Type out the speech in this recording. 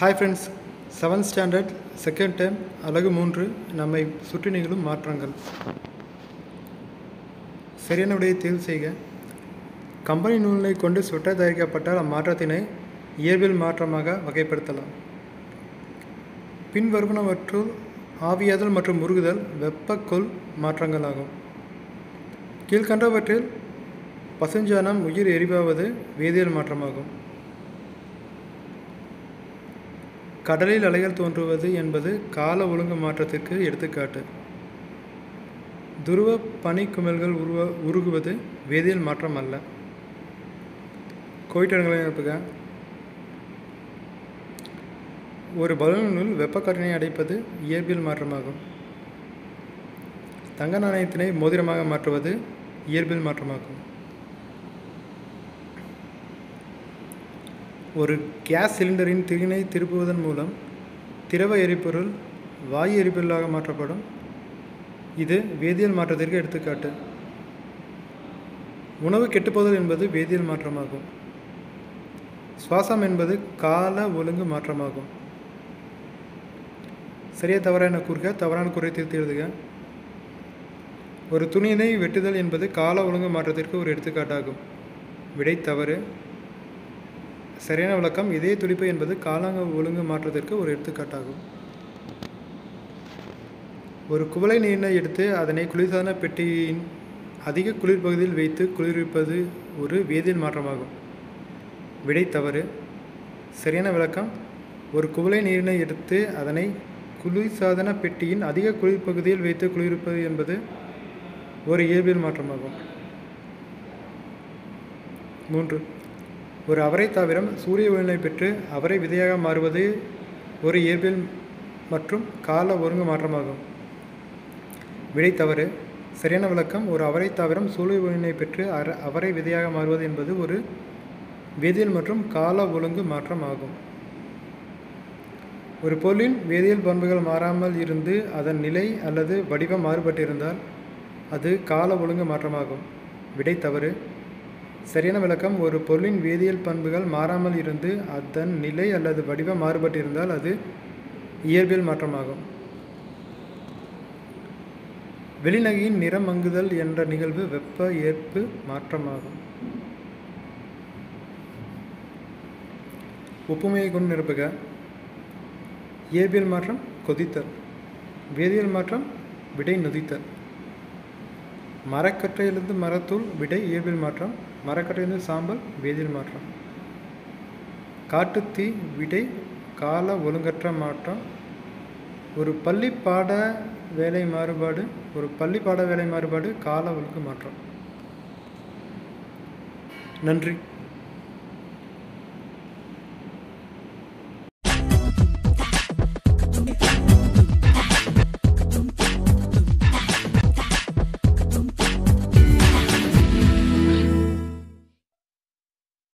hi friends seventh standard second time அழகு மூன்று நம்மை சுற்றி நிகழும் மாற்றங்கள் சரியான விடையை தேர்வு செய்க கம்பெனி நூலை கொண்டு சுட்டை தயாரிக்கப்பட்டால் அம்மாற்றத்தினை இயற்பியல் மாற்றமாக வகைப்படுத்தலாம் பின்வருவனவற்றுள் ஆவியாதல் மற்றும் உருகுதல் வெப்பக்கொள் மாற்றங்களாகும் கீழ்கண்டவற்றில் பசுஞ்சாணம் உயிர் எரிவாவது வேதியியல் மாற்றமாகும் கடலில் அலைகள் தோன்றுவது என்பது கால ஒழுங்கு மாற்றத்திற்கு எடுத்துக்காட்டு துருவ பனிக்குமிழ்கள் உருவ உருகுவது வேதியியல் மாற்றம் அல்ல கோயிட்டடங்களை அனுப்புக ஒரு பலூனுள் வெப்பக்காற்றினை அடைப்பது இயற்பியல் மாற்றமாகும் தங்க நாணயத்தினை மோதிரமாக மாற்றுவது இயற்பியல் மாற்றமாகும் ஒரு கேஸ் சிலிண்டரின் திரினை திருப்புவதன் மூலம் திரவ எரிபொருள் வாயு எரிபொருளாக மாற்றப்படும் இது வேதியியல் மாற்றத்திற்கு எடுத்துக்காட்டு உணவு கெட்டுப்போதல் என்பது வேதியியல் மாற்றமாகும் சுவாசம் என்பது கால ஒழுங்கு மாற்றமாகும் சரியா தவறா என கூறுக தவறான குறை திருத்தி எழுதுக ஒரு துணியினை வெட்டுதல் என்பது கால ஒழுங்கு மாற்றத்திற்கு ஒரு எடுத்துக்காட்டாகும் விடை தவறு சரியான விளக்கம் இதய துடிப்பு என்பது காலாங்க ஒழுங்கு மாற்றத்திற்கு ஒரு எடுத்துக்காட்டாகும் ஒரு குவளை நீரினை எடுத்து அதனை குளிர்சாதன பெட்டியின் அதிக குளிர் பகுதியில் வைத்து குளிர்விப்பது ஒரு வேதியியல் மாற்றமாகும் விடை தவறு சரியான விளக்கம் ஒரு குவளை நீரினை எடுத்து அதனை குளிர்சாதன பெட்டியின் அதிக குளிர் பகுதியில் வைத்து குளிர்விப்பது என்பது ஒரு இயற்பியல் மாற்றமாகும் மூன்று ஒரு அவரை தாவரம் சூரிய ஒளியினை பெற்று அவரை விதையாக மாறுவது ஒரு இயற்பியல் மற்றும் கால ஒருங்கு மாற்றமாகும் விடை தவறு சரியான விளக்கம் ஒரு அவரை தாவரம் சூரிய ஒளியினை பெற்று அர அவரை விதையாக மாறுவது என்பது ஒரு வேதியியல் மற்றும் கால ஒழுங்கு மாற்றம் ஆகும் ஒரு பொருளின் வேதியியல் பண்புகள் மாறாமல் இருந்து அதன் நிலை அல்லது வடிவம் மாறுபட்டிருந்தால் அது கால ஒழுங்கு மாற்றமாகும் விடை தவறு சரியான விளக்கம் ஒரு பொருளின் வேதியியல் பண்புகள் மாறாமல் இருந்து அதன் நிலை அல்லது வடிவம் மாறுபட்டிருந்தால் அது இயற்பியல் மாற்றமாகும் வெளிநகையின் நிறமங்குதல் என்ற நிகழ்வு வெப்ப ஏற்பு மாற்றமாகும் ஒப்புமையை கொண்டு நிரப்புக இயற்பியல் மாற்றம் கொதித்தல் வேதியியல் மாற்றம் விடை நொதித்தல் மரக்கட்டையிலிருந்து மரத்தூள் விடை இயற்பியல் மாற்றம் மரக்கட்டையிலிருந்து சாம்பல் வேதியியல் மாற்றம் காட்டுத்தீ விடை கால ஒழுங்கற்ற மாற்றம் ஒரு பள்ளி பாட வேலை மாறுபாடு ஒரு பள்ளி பாட வேலை மாறுபாடு கால ஒழுங்கு மாற்றம் நன்றி